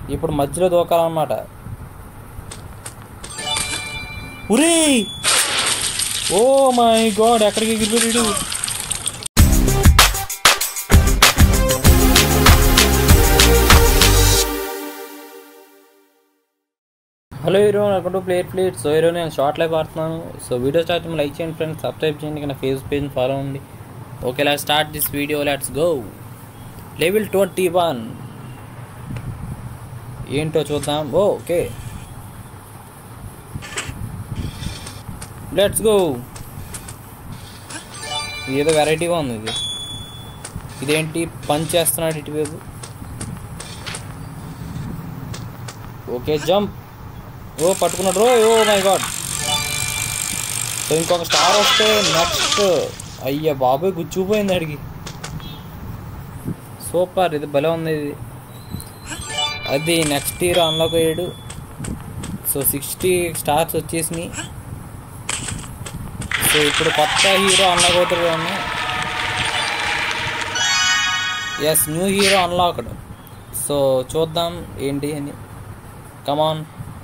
ఇప్పుడు మధ్యలో దూకాలన్నమాట ఉరే ఓ my God ఎక్కడికి ఎగిరిపోయాడు hello hero welcome to plate plate so hero నేను షార్ట్ లైవ్ ఆడుతున్నాను సో వీడియో స్టార్ట్ లైక్ చేయండి ఫ్రెండ్స్ సబ్స్క్రైబ్ చేయండి నా ఫేస్ పేజ్ ఫాలో అవ్వండి okay let start this video let's go level twenty one ఏంటో చూద్దాం ఓ ఓకే లెట్స్ గో ఏదో వెరైటీగా ఉంది ఇది ఇదేంటి పంచ్ చేస్తున్నాడు ఇటువైపు ఓకే జంప్ ఓ పట్టుకున్నాడు రో ఓ మై గాడ్ సో ఇంకొక స్టార్ వస్తే నెక్స్ట్ అయ్యా బాబాయ్ గుచ్చుకుపోయింది అడిగి సూపర్ ఇది భలే ఉంది ఇది అది నెక్స్ట్ ఇయర్ అన్లాక్ అయ్యాడు సో సిక్స్టీ స్టార్స్ వచ్చేసినాయి సో ఇప్పుడు కొత్త హీరో అన్లాక్ అవుతాడు కానీ yes new hero unlocked so చూద్దాం ఏంటి అని కమాన్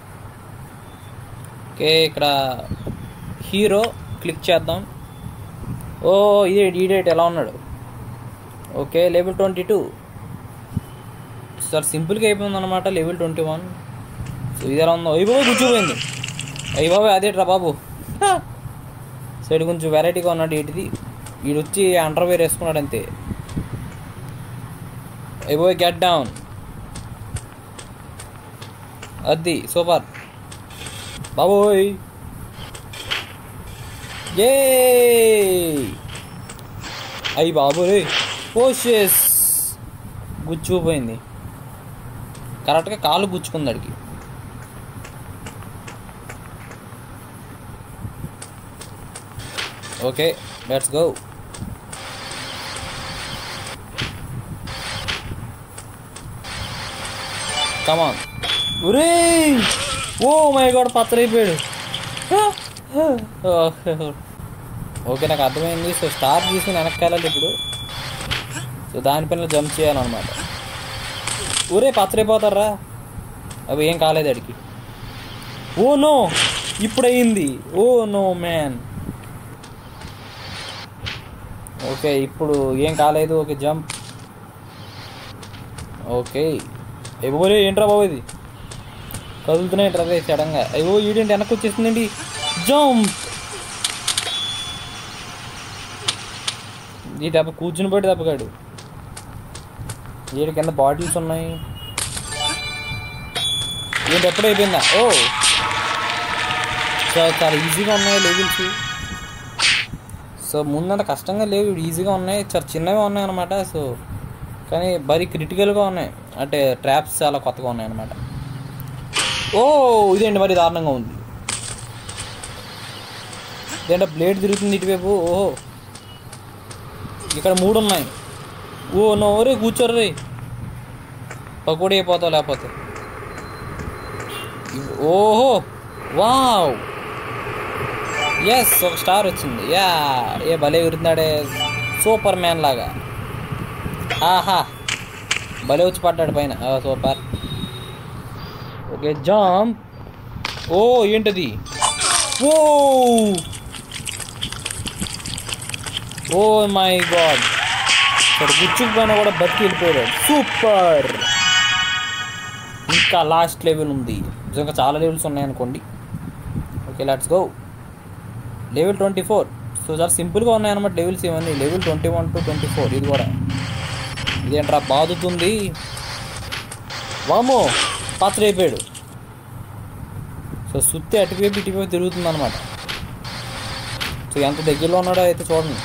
ఓకే ఇక్కడ హీరో క్లిక్ చేద్దాం ఓ ఇదే డీడేట్ ఎలా ఉన్నాడు okay level twenty two sir సింపుల్గా అయిపోయింది అనమాట లెవెల్ ట్వంటీ వన్ సో ఇది ఎలా ఉందో అయ్యి బాబు కూర్చోపోయింది అయ్యి బాబు అదేట్రా బాబు సో ఇటు కొంచెం వెరైటీగా ఉన్నాడు వీటిది వీడు వచ్చి అండర్వేర్ వేసుకున్నాడు అంతే అయ్యి బాబు గెట్ డౌన్ అది సూపర్ బాబోయ్ ఏ అయ్యి బాబోయ్ పోషెస్ గుచ్చుకుపోయింది కరెక్ట్గా కాలు గుచ్చుకుంది అడిగి ఓకే లెట్స్ గో కమాన్ ఒరే ఓ మై గాడ్ పత్తరైపోయాడు ఓకే నాకు అర్థమైంది సో స్టార్ తీసుకుని వెనక్కి వెళ్ళాలి ఇప్పుడు సో దానిపైన జంప్ చేయాలన్నమాట ఊరే పచ్చరైపోతారా అవి ఏం కాలేదు అడికి ఓ నో ఇప్పుడు అయింది ఓ నో మ్యాన్ ఓకే ఇప్పుడు ఏం కాలేదు ఓకే జంప్ ఓకే ఇవ్వబోలే ఏంట్రా బాబు ఇది కదులుతున్నాయి ట్రై సడన్గా అయ్యో ఈడేంటి వెనక్కి వచ్చేసిందండి జంప్ ఈ దెబ్బ కూర్చుని పడి దెబ్బకాడు వీడి కింద బాటిల్స్ ఉన్నాయి ఏంటి ఎప్పుడు అయిపోయిందా ఓ సో చాలా ఈజీగా ఉన్నాయి లెవెల్స్ సో ముందంత కష్టంగా లేవు ఇవి ఈజీగా ఉన్నాయి చాలా చిన్నగా ఉన్నాయి అనమాట సో కానీ మరీ క్రిటికల్గా ఉన్నాయి అంటే ట్రాప్స్ చాలా కొత్తగా ఉన్నాయి అనమాట ఓ ఇదేంటి మరి దారుణంగా ఉంది ఇదేంటే బ్లేడ్ తిరుగుతుంది ఇటువైపు ఓహో ఇక్కడ మూడు ఉన్నాయి ఓ నో రే కూర్చోరు రే పకోడీ అయిపోతావు లేకపోతే ఇవ్- ఓహో వావ్ ఎస్ ఒక స్టార్ వచ్చింది యా ఏ భలే ఎగురుతున్నాడే సూపర్ మ్యాన్ లాగా ఆహా భలే వచ్చి పడ్డాడు పైన ఆ, సూపర్ ఓకే జాంప్ ఓ ఏంటది ఓ ఓ మై గాడ్ ఇక్కడ గుచ్చుకుపోయినా కూడా బతికి వెళ్ళిపోయాడు సూపర్ ఇంకా లాస్ట్ లెవెల్ ఉంది నిజంగా చాలా లెవెల్స్ ఉన్నాయనుకోండి okay let's go level twenty four so చాలా సింపుల్గా ఉన్నాయన్నమాట లెవెల్స్ ఇవన్నీ level twenty one to twenty four ఇది కూడా ఇదేంట్రా బాదుతుంది వామో పాత్రైపోయాడు సో సుత్తి అటువైపు ఇటువైపు తిరుగుతుంది అనమాట సో ఎంత దగ్గరలో ఉన్నాడో అయితే చూడండి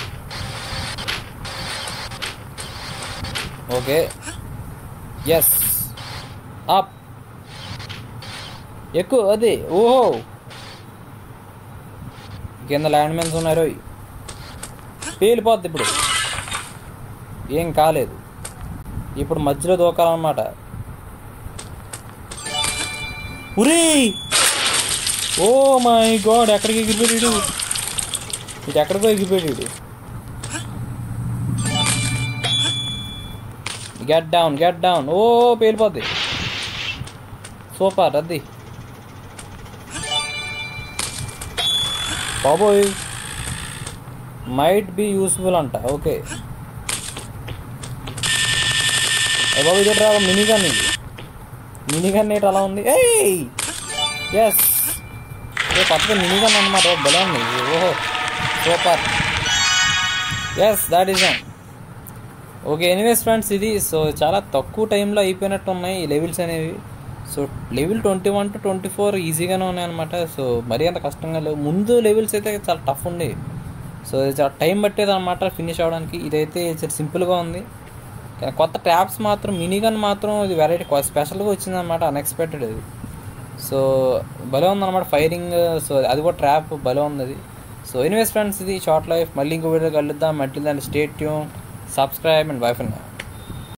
ఓకే ఎస్ అప్ ఎక్కువ అది ఓహో కింద ల్యాండ్ మ్యాన్స్ ఉన్నారు పేలిపోద్ది ఇప్పుడు ఏం కాలేదు ఇప్పుడు మధ్యలో దూకాలన్నమాట ఉరే ఓ మై గాడ్ ఎక్కడికి ఎగిరిపోయాడు ఇటు ఎక్కడికో ఎగిరిపోయాడు get down get down oh పేలిపోద్ది సూపర్ అది బాబోయ్ మైట్ బి యూస్ఫుల్ అంట ఓకే ఏ బాబు ఇది రా మినీ గన్ ఇది మినీ గన్ ఏంటి అలా ఉంది ఏయ్ ఎస్ ఏ కొత్తగా మినీ గన్ అనమాట భలే ఉంది ఇది. ఓహో super yes that is on okay anyways friends ఇది సో చాలా తక్కువ టైంలో అయిపోయినట్టు ఉన్నాయి ఈ లెవెల్స్ అనేవి so level twenty one to twenty four ఈజీగానే ఉన్నాయన్నమాట సో మరీ అంత కష్టంగా లేవు ముందు లెవెల్స్ అయితే చాలా టఫ్ ఉండేవి సో ఇది చాలా టైం పట్టేది అనమాట ఫినిష్ అవ్వడానికి ఇదైతే చాలా సింపుల్గా ఉంది కానీ కొత్త ట్యాప్స్ మాత్రం మినీ గన్ మాత్రం ఇది వెరైటీ స్పెషల్గా వచ్చిందనమాట అన్ఎక్స్పెక్టెడ్ ఇది సో భలే ఉందన్నమాట ఫైరింగ్ సో అది కూడా ట్రాప్ భలే ఉంది అది సో ఎనీవేస్ ఫ్రెండ్స్ ఇది షార్ట్ లైఫ్ మళ్ళీ ఇంకో వీడియో కలుద్దాం మళ్ళీ దాన్ని stay tuned subscribe and bye friend